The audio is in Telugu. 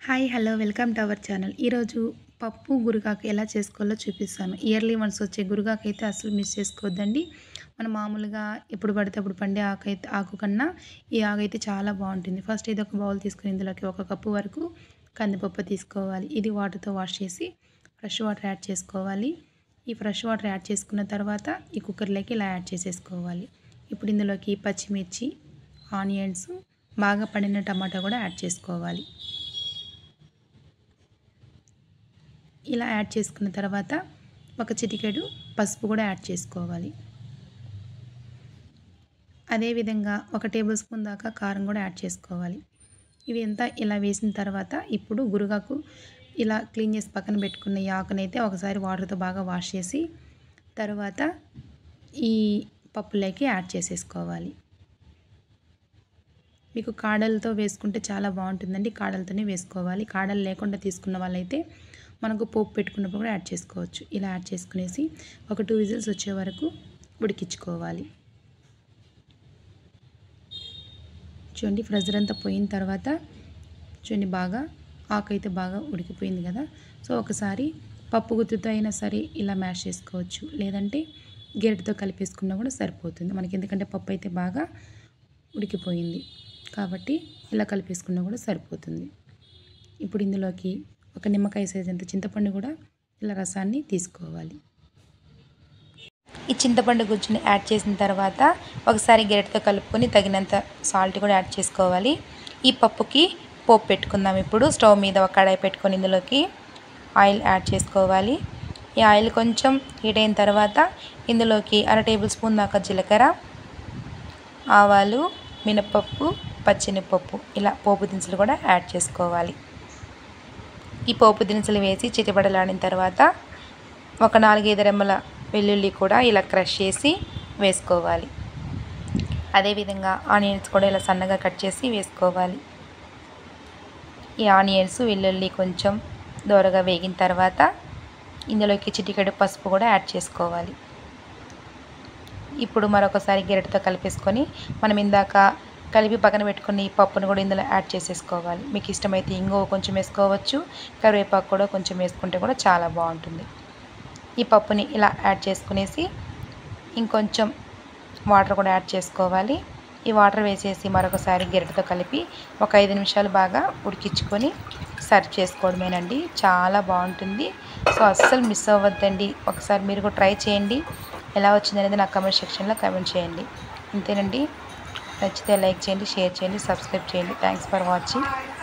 hi hello welcome to our channel ఈరోజు పప్పు గురుగాకు ఎలా చేసుకోవాలో చూపిస్తాను ఇయర్లీ వన్స్ వచ్చే గురుగాకు అయితే అసలు మిస్ చేసుకోవద్దండి మనం మామూలుగా ఎప్పుడు పడితే అప్పుడు పండే ఆకు అయితే ఆకు కన్నా ఈ ఆకు అయితే చాలా బాగుంటుంది ఫస్ట్ ఇది ఒక బౌల్ తీసుకుని ఇందులోకి ఒక కప్పు వరకు కందిపప్పు తీసుకోవాలి ఇది వాటర్తో వాష్ చేసి ఫ్రెష్ వాటర్ యాడ్ చేసుకోవాలి ఈ ఫ్రెష్ వాటర్ యాడ్ చేసుకున్న తర్వాత ఈ కుక్కర్లోకి ఇలా యాడ్ చేసేసుకోవాలి ఇప్పుడు ఇందులోకి పచ్చిమిర్చి ఆనియన్స్ బాగా పండిన టమాటా కూడా యాడ్ చేసుకోవాలి ఇలా యాడ్ చేసుకున్న తర్వాత ఒక చిటికెడు పసుపు కూడా యాడ్ చేసుకోవాలి అదేవిధంగా ఒక టేబుల్ స్పూన్ దాకా కారం కూడా యాడ్ చేసుకోవాలి ఇవి అంతా ఇలా వేసిన తర్వాత ఇప్పుడు గురుగాకు ఇలా క్లీన్ చేసి పక్కన పెట్టుకున్న ఈ ఆకునైతే ఒకసారి వాటర్తో బాగా వాష్ చేసి తర్వాత ఈ పప్పులోకి యాడ్ చేసేసుకోవాలి మీకు కాడలతో వేసుకుంటే చాలా బాగుంటుందండి కాడలతోనే వేసుకోవాలి కాడలు లేకుండా తీసుకున్న వాళ్ళైతే మనకు పోపు పెట్టుకున్నప్పుడు కూడా యాడ్ చేసుకోవచ్చు ఇలా యాడ్ చేసుకునేసి ఒక టూ విజిల్స్ వచ్చే వరకు ఉడికించుకోవాలి చూడండి ప్రెజర్ అంతా పోయిన తర్వాత చూడండి బాగా ఆకు అయితే బాగా ఉడికిపోయింది కదా సో ఒకసారి పప్పు గుత్తుతో అయినా సరే ఇలా మ్యాష్ చేసుకోవచ్చు లేదంటే గెరటితో కలిపేసుకున్నా కూడా సరిపోతుంది మనకి ఎందుకంటే పప్పు అయితే బాగా ఉడికిపోయింది కాబట్టి ఇలా కలిపేసుకున్నా కూడా సరిపోతుంది ఇప్పుడు ఇందులోకి ఒక నిమ్మకాయ సైజ్ అంత చింతపండు కూడా ఇలా రసాన్ని తీసుకోవాలి ఈ చింతపండు గుజ్జుని యాడ్ చేసిన తర్వాత ఒకసారి గెరటితో కలుపుకొని తగినంత సాల్ట్ కూడా యాడ్ చేసుకోవాలి ఈ పప్పుకి పోపు పెట్టుకుందాం ఇప్పుడు స్టవ్ మీద ఒక కడాయి పెట్టుకొని ఇందులోకి ఆయిల్ యాడ్ చేసుకోవాలి ఈ ఆయిల్ కొంచెం హీట్ అయిన తర్వాత ఇందులోకి అర టేబుల్ స్పూన్ దాకా జీలకర్ర ఆవాలు మినపప్పు పచ్చెనపప్పు ఇలా పోపు దినుసులు కూడా యాడ్ చేసుకోవాలి ఈ పోపు దినుసులు వేసి చిటిపడలాడిన తర్వాత ఒక నాలుగైదు రెమ్మల వెల్లుల్లి కూడా ఇలా క్రష్ చేసి వేసుకోవాలి అదేవిధంగా ఆనియన్స్ కూడా ఇలా సన్నగా కట్ చేసి వేసుకోవాలి ఈ ఆనియన్స్ వెల్లుల్లి కొంచెం దోరగా వేగిన తర్వాత ఇందులోకి చిటికెడు పసుపు కూడా యాడ్ చేసుకోవాలి ఇప్పుడు మరొకసారి గెరటితో కలిపేసుకొని మనం ఇందాక కలిపి పక్కన పెట్టుకుని ఈ పప్పును కూడా ఇందులో యాడ్ చేసేసుకోవాలి మీకు ఇష్టమైతే ఇంగో కొంచెం వేసుకోవచ్చు కరివేపాకు కూడా కొంచెం వేసుకుంటే కూడా చాలా బాగుంటుంది ఈ పప్పుని ఇలా యాడ్ చేసుకునేసి ఇంకొంచెం వాటర్ కూడా యాడ్ చేసుకోవాలి ఈ వాటర్ వేసేసి మరొకసారి గెరటితో కలిపి ఒక ఐదు నిమిషాలు బాగా ఉడికించుకొని సర్వ్ చేసుకోవడమేనండి చాలా బాగుంటుంది సో అస్సలు మిస్ అవ్వద్దండి ఒకసారి మీరు కూడా ట్రై చేయండి ఎలా వచ్చిందనేది నాకు కమెంట్ సెక్షన్లో కమెంట్ చేయండి అంతేనండి నచ్చితే లైక్ చేయండి షేర్ చేయండి సబ్స్క్రైబ్ చేయండి థ్యాంక్స్ ఫర్ వాచింగ్